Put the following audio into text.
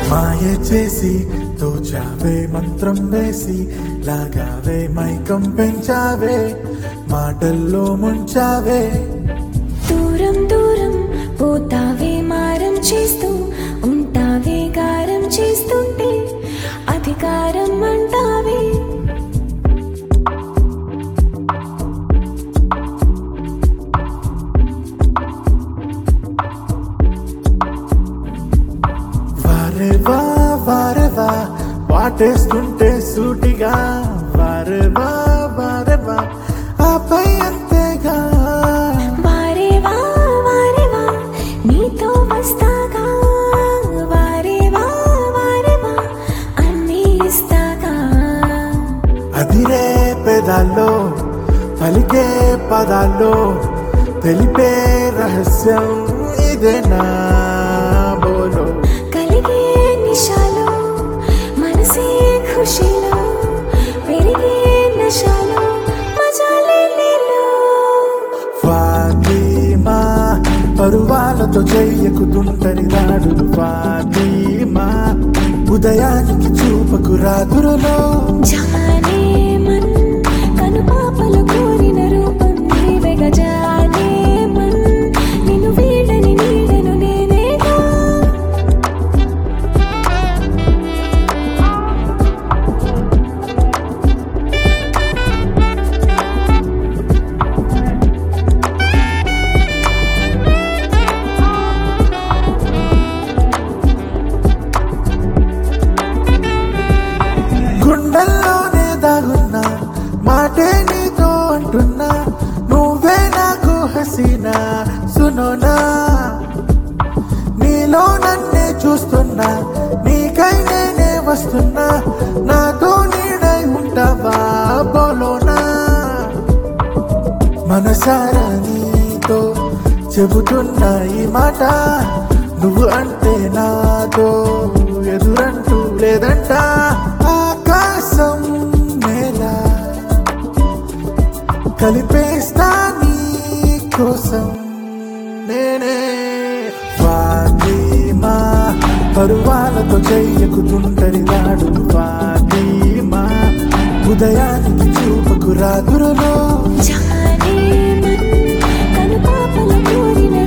మాయ చేసి తోచావే మంత్రం వేసి లాగావే మైకం పెంచావే మాటల్లో ముంచావే దూరం దూరం పోతావే మారం చేస్తూ ఉంటావే గారం చేస్తుంటే అధికారం అంటావే వారెవా వారెవా వాటేస్తుంటే సూటిగా వారెవా వారెవా ఆపై అంతేగా వారేవా వారేవా నీతో వస్తాగా వారేవా వారేవా అన్నీ ఇస్తాగా అదిరే పెదాల్లో పలికే పదాల్లో తెలిపే రహస్యం ఇదేనా బోలో కలిగే నిషాలో మనసే ఖుషిలో పెరిగే నశాలో మజాలే నీలో ఫాతిమా పరువాలతో చెయ్యకు తుంటరి దాడులు ఫాతిమా ఉదయానికి చూపకు రాత్రులో జానే మన్ కనుపాపలు కోరిన రూపం నీవెగా జానే మన్ నిన్ను వీడని నీడను నేనేగా గుండెల్లోనే దాగున్నా మాటే నీతో అంటున్నా నువ్వే నాకు హసీనా సునోనా నీలో నన్నే చూస్తున్నా నీకై నేనే వస్తున్నా నాతో నీడై ఉంటావా బోలోనా మనసారా నీతో చెబుతున్నా ఈ మాట నువ్వు అంటే నాతో ఎదురంటూ లేదంట ఆకాశం నేల కలిపేస్తా నీ కోసం నేనే ఫాతిమా పరువాలతో చెయ్యకు తుంటరి నాడు ఫాతిమా ఉదయానికి చూపకు రాత్రులో జానే మన్ కనుపాపలు కోరిన